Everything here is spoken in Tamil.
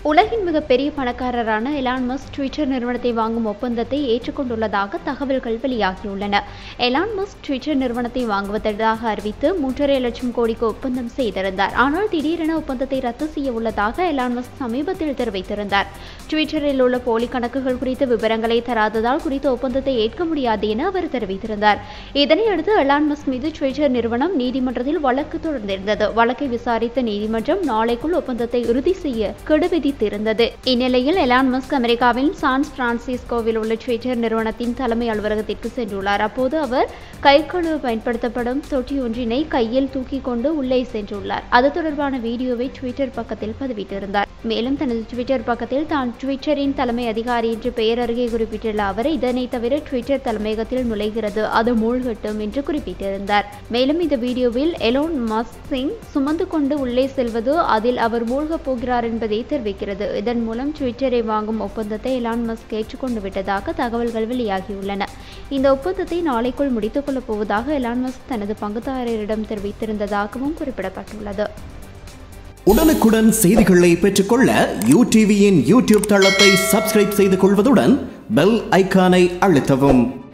உலகின் மிகப்பெரிய பணக்காரரான எலான் மஸ்க் ட்விட்டர் நிறுவனத்தை வாங்கும் ஒப்பந்தத்தை ஏற்றுக்கொண்டுள்ளதாக தகவல்கள் வெளியாகியுள்ளன எலான் மஸ்க் ட்விட்டர் நிறுவனத்தை வாங்குவதாக அறிவித்து மூன்றரை லட்சம் கோடிக்கு ஒப்பந்தம் செய்திருந்தார் ஆனால் திடீரென ஒப்பந்தத்தை ரத்து செய்ய உள்ளதாக எலான் மஸ்க் சமீபத்தில் தெரிவித்திருந்தார் ட்விட்டரில் உள்ள போலி கணக்குகள் குறித்த விவரங்களை தராததால் குறித்த ஒப்பந்தத்தை ஏற்க முடியாது என அவர் தெரிவித்திருந்தார் இதனையடுத்து எலான் மஸ்க் மீது ட்விட்டர் நிறுவனம் நீதிமன்றத்தில் வழக்கு தொடர்ந்திருந்தது வழக்கை விசாரித்த நீதிமன்றம் நாளைக்குள் ஒப்பந்தத்தை இறுதி செய்ய கெடு விதித்திருந்தது இந்நிலையில் எலான் மஸ்க் அமெரிக்காவின் சான் பிரான்சிஸ்கோவில் உள்ள ட்விட்டர் நிறுவனத்தின் தலைமை அலுவலகத்திற்கு சென்றுள்ளார் அப்போது அவர் கை கழுவ பயன்படுத்தப்படும் தொட்டி ஒன்றினை கையில் தூக்கி கொண்டு உள்ளே சென்றுள்ளார் அது தொடர்பான வீடியோவை ட்விட்டர் பக்கத்தில் பதிவிட்டிருந்தார் மேலும் தனது ட்விட்டர் பக்கத்தில் தான் ட்விட்டரின் தலைமை அதிகாரி என்று பெயர் அருகே குறிப்பிட்டுள்ள அவர் இதனை தவிர ட்விட்டர் தலைமையகத்தில் நுழைகிறது அது மூழ்கட்டும் என்று குறிப்பிட்டிருந்தார் மேலும் இந்த வீடியோவில் எலோன் மஸ்க் சிங் சுமந்து கொண்டு உள்ளே செல்வது அதில் அவர் மூழ்கப் போகிறார் என்பதை தெரிவிக்கிறது இதன் மூலம் ட்விட்டரை வாங்கும் ஒப்பந்தத்தை எலான் மஸ்க் ஏற்றுக்கொண்டு விட்டதாக தகவல்கள் வெளியாகியுள்ளன இந்த ஒப்பந்தத்தை நாளைக்குள் முடித்துக் கொள்ளப் போவதாக எலான் மஸ்க் தனது பங்குதாரரிடம் தெரிவித்திருந்ததாகவும் குறிப்பிடப்பட்டுள்ளது உடனுக்குடன் செய்திகளை பெற்றுக்கொள்ள யூ டிவியின் யூடியூப் தளத்தை சப்ஸ்கிரைப் செய்து கொள்வதுடன் பெல் ஐகானை அழுத்தவும்